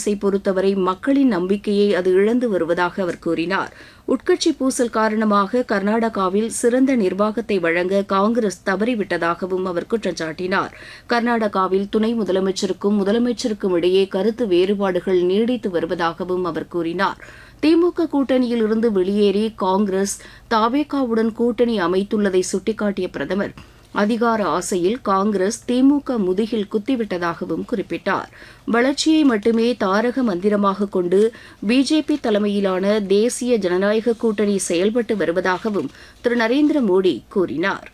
அரசை பொறுத்தவரை மக்களின் நம்பிக்கையை அது இழந்து வருவதாக அவர் கூறினார் உட்கட்சி பூசல் காரணமாக கர்நாடகாவில் சிறந்த நிர்வாகத்தை வழங்க காங்கிரஸ் தவறிவிட்டதாகவும் அவர் குற்றம் சாட்டினார் கர்நாடகாவில் துணை முதலமைச்சருக்கும் முதலமைச்சருக்கும் இடையே கருத்து வேறுபாடுகள் நீடித்து வருவதாகவும் அவர் கூறினார் திமுக கூட்டணியில் இருந்து வெளியேறி காங்கிரஸ் தாவேகாவுடன் கூட்டணி அமைத்துள்ளதை சுட்டிக்காட்டிய பிரதமர் அதிகார ஆசையில் காங்கிரஸ் திமுக முதுகில் குத்திவிட்டதாகவும் குறிப்பிட்டார் வளர்ச்சியை மட்டுமே தாரக மந்திரமாக கொண்டு பிஜேபி தலைமையிலான தேசிய ஜனநாயக கூட்டணி செயல்பட்டு வருவதாகவும் திரு நரேந்திர மோடி கூறினார்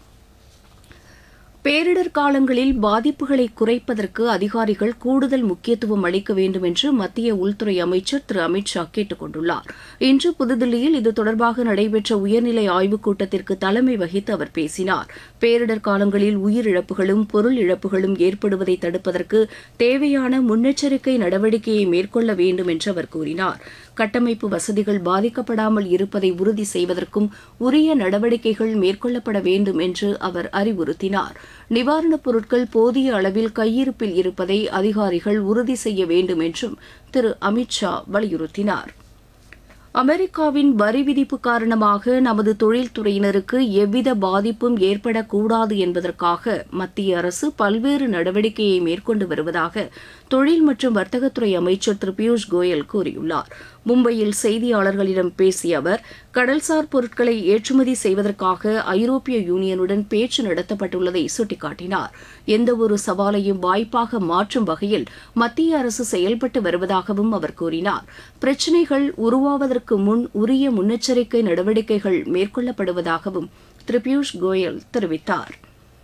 பேரிடர் காலங்களில் பாதிப்புகளை குறைப்பதற்கு அதிகாரிகள் கூடுதல் முக்கியத்துவம் அளிக்க வேண்டும் என்று மத்திய உள்துறை அமைச்சர் திரு அமித் ஷா கேட்டுக் கொண்டுள்ளார் இன்று புதுதில்லியில் இது தொடர்பாக நடைபெற்ற உயர்நிலை ஆய்வுக் கூட்டத்திற்கு தலைமை வகித்து அவர் பேசினார் பேரிடர் காலங்களில் உயிரிழப்புகளும் பொருள் இழப்புகளும் ஏற்படுவதை தடுப்பதற்கு தேவையான முன்னெச்சரிக்கை நடவடிக்கையை மேற்கொள்ள வேண்டும் என்று அவர் கூறினார் கட்டமைப்பு வசதிகள் பாதிக்கப்படாமல் இருப்பதை உறுதி செய்வதற்கும் உரிய நடவடிக்கைகள் மேற்கொள்ளப்பட வேண்டும் என்று அவர் அறிவுறுத்தினார் நிவாரணப் பொருட்கள் போதிய அளவில் கையிருப்பில் இருப்பதை அதிகாரிகள் உறுதி செய்ய வேண்டும் என்றும் திரு அமித் ஷா வலியுறுத்தினார் அமெரிக்காவின் வரி விதிப்பு காரணமாக நமது தொழில்துறையினருக்கு எவ்வித பாதிப்பும் ஏற்படக்கூடாது என்பதற்காக மத்திய அரசு பல்வேறு நடவடிக்கையை மேற்கொண்டு வருவதாக தொழில் மற்றும் வர்த்தகத்துறை அமைச்சர் திரு பியூஷ் கோயல் கூறியுள்ளார் மும்பையில் செய்தியாளர்களிடம் பேசிய அவர் கடல்சார் பொருட்களை ஏற்றுமதி செய்வதற்காக ஐரோப்பிய யூனியனுடன் பேச்சு நடத்தப்பட்டுள்ளதை சுட்டிக்காட்டினார் எந்தவொரு சவாலையும் வாய்ப்பாக மாற்றும் வகையில் மத்திய அரசு செயல்பட்டு வருவதாகவும் அவர் கூறினார் பிரச்சினைகள் உருவாவதற்கு முன் உரிய முன்னெச்சரிக்கை நடவடிக்கைகள் மேற்கொள்ளப்படுவதாகவும் திரு பியூஷ் கோயல் தெரிவித்தார்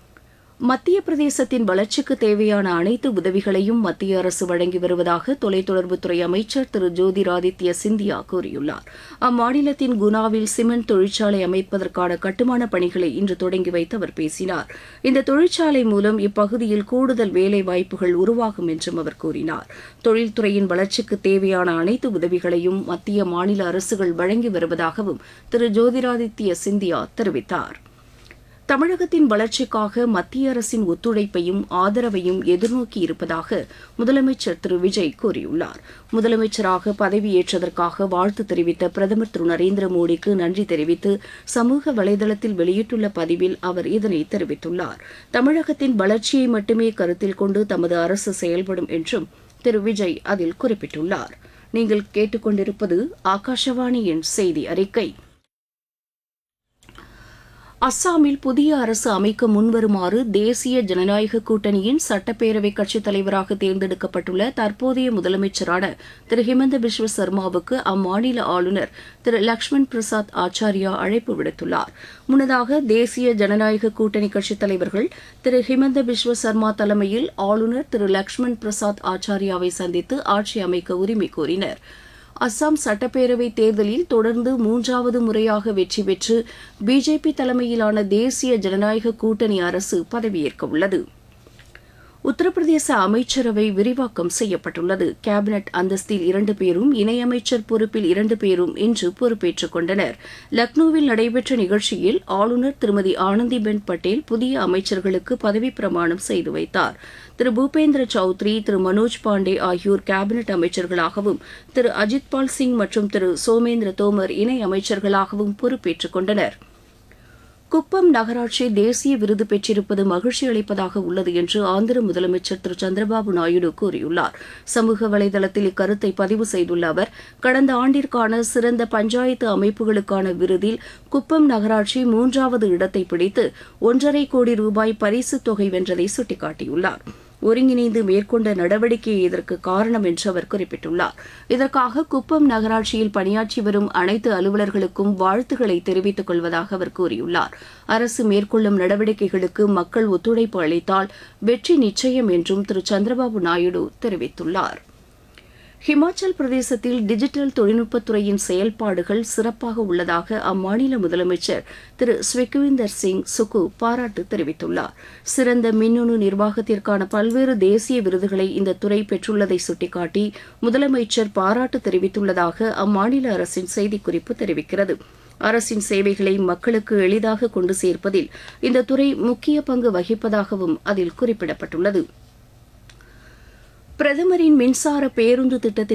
மத்திய பிரதேசத்தின் வளர்ச்சிக்கு தேவையான அனைத்து உதவிகளையும் மத்திய அரசு வழங்கி வருவதாக தொலைத்தொடர்புத்துறை அமைச்சர் திரு ஜோதிராதித்ய சிந்தியா கூறியுள்ளார் அம்மாநிலத்தின் குனாவில் சிமெண்ட் தொழிற்சாலை அமைப்பதற்கான கட்டுமான பணிகளை இன்று தொடங்கி வைத்து அவர் பேசினார் இந்த தொழிற்சாலை மூலம் இப்பகுதியில் கூடுதல் வேலை வாய்ப்புகள் உருவாகும் என்றும் அவர் கூறினார் தொழில்துறையின் வளர்ச்சிக்கு தேவையான அனைத்து உதவிகளையும் மத்திய மாநில அரசுகள் வழங்கி வருவதாகவும் திரு ஜோதிராதித்ய சிந்தியா தெரிவித்தார் தமிழகத்தின் வளர்ச்சிக்காக மத்திய அரசின் ஒத்துழைப்பையும் ஆதரவையும் எதிர்நோக்கி இருப்பதாக முதலமைச்சர் திரு விஜய் கூறியுள்ளார் முதலமைச்சராக பதவியேற்றதற்காக வாழ்த்து தெரிவித்த பிரதமர் திரு நரேந்திர மோடிக்கு நன்றி தெரிவித்து சமூக வலைதளத்தில் வெளியிட்டுள்ள பதிவில் அவர் இதனை தெரிவித்துள்ளார் தமிழகத்தின் வளர்ச்சியை மட்டுமே கருத்தில் கொண்டு தமது அரசு செயல்படும் என்றும் திரு விஜய் அதில் குறிப்பிட்டுள்ளார் நீங்கள் கேட்டுக்கொண்டிருப்பது ஆகாஷவாணியின் செய்தி அறிக்கை அஸ்ஸாமில் புதிய அரசு அமைக்க முன்வருமாறு தேசிய ஜனநாயக கூட்டணியின் சட்டப்பேரவை கட்சித் தலைவராக தேர்ந்தெடுக்கப்பட்டுள்ள தற்போதைய முதலமைச்சரான திரு ஹிமந்த பிஸ்வ சர்மாவுக்கு அம்மாநில ஆளுநர் திரு லக்ஷ்மண் பிரசாத் ஆச்சாரியா அழைப்பு விடுத்துள்ளார் முன்னதாக தேசிய ஜனநாயக கூட்டணி கட்சித் தலைவர்கள் திரு ஹிமந்த பிஸ்வ சர்மா தலைமையில் ஆளுநர் திரு லக்ஷ்மண் பிரசாத் ஆச்சாரியாவை சந்தித்து ஆட்சி அமைக்க உரிமை கோரினர் அஸ்ஸாம் சட்டப்பேரவை தேர்தலில் தொடர்ந்து மூன்றாவது முறையாக வெற்றி பெற்று பிஜேபி தலைமையிலான தேசிய ஜனநாயக கூட்டணி அரசு பதவியேற்க உள்ளது உத்தரப்பிரதேச அமைச்சரவை விரிவாக்கம் செய்யப்பட்டுள்ளது கேபினெட் அந்தஸ்தில் இரண்டு பேரும் இணையமைச்சர் பொறுப்பில் இரண்டு பேரும் இன்று பொறுப்பேற்றுக் கொண்டனர் லக்னோவில் நடைபெற்ற நிகழ்ச்சியில் ஆளுநர் திருமதி ஆனந்திபென் பட்டேல் புதிய அமைச்சர்களுக்கு பதவிப் பிரமாணம் செய்து வைத்தார் திரு பூபேந்திர சௌத்ரி திரு மனோஜ் பாண்டே ஆகியோர் கேபினெட் அமைச்சர்களாகவும் திரு அஜித்பால் சிங் மற்றும் திரு சோமேந்திர தோமர் இணை அமைச்சர்களாகவும் பொறுப்பேற்றுக் கொண்டனர் குப்பம் நகராட்சி தேசிய விருது பெற்றிருப்பது மகிழ்ச்சி அளிப்பதாக உள்ளது என்று ஆந்திர முதலமைச்சர் திரு சந்திரபாபு நாயுடு கூறியுள்ளார் சமூக வலைதளத்தில் இக்கருத்தை பதிவு செய்துள்ள அவர் கடந்த ஆண்டிற்கான சிறந்த பஞ்சாயத்து அமைப்புகளுக்கான விருதில் குப்பம் நகராட்சி மூன்றாவது இடத்தை பிடித்து ஒன்றரை கோடி ரூபாய் பரிசுத் தொகை வென்றதை சுட்டிக்காட்டியுள்ளார் ஒருங்கிணைந்து மேற்கொண்ட நடவடிக்கையே இதற்கு காரணம் என்று அவர் குறிப்பிட்டுள்ளார் இதற்காக குப்பம் நகராட்சியில் பணியாற்றி வரும் அனைத்து அலுவலர்களுக்கும் வாழ்த்துக்களை தெரிவித்துக் கொள்வதாக அவர் கூறியுள்ளார் அரசு மேற்கொள்ளும் நடவடிக்கைகளுக்கு மக்கள் ஒத்துழைப்பு அளித்தால் வெற்றி நிச்சயம் என்றும் திரு சந்திரபாபு நாயுடு தெரிவித்துள்ளார் ஹிமாச்சல் பிரதேசத்தில் டிஜிட்டல் தொழில்நுட்பத்துறையின் செயல்பாடுகள் சிறப்பாக உள்ளதாக அம்மாநில முதலமைச்சர் திரு ஸ்விக்விந்தர் சிங் சுக்கு பாராட்டு தெரிவித்துள்ளார் சிறந்த மின்னணு நிர்வாகத்திற்கான பல்வேறு தேசிய விருதுகளை இந்த துறை பெற்றுள்ளதை சுட்டிக்காட்டி முதலமைச்சர் பாராட்டு தெரிவித்துள்ளதாக அம்மாநில அரசின் செய்திக்குறிப்பு தெரிவிக்கிறது அரசின் சேவைகளை மக்களுக்கு எளிதாக கொண்டு சேர்ப்பதில் இந்த துறை முக்கிய பங்கு வகிப்பதாகவும் அதில் குறிப்பிடப்பட்டுள்ளது பிரதமரின் மின்சார பேருந்து திட்டத்தின்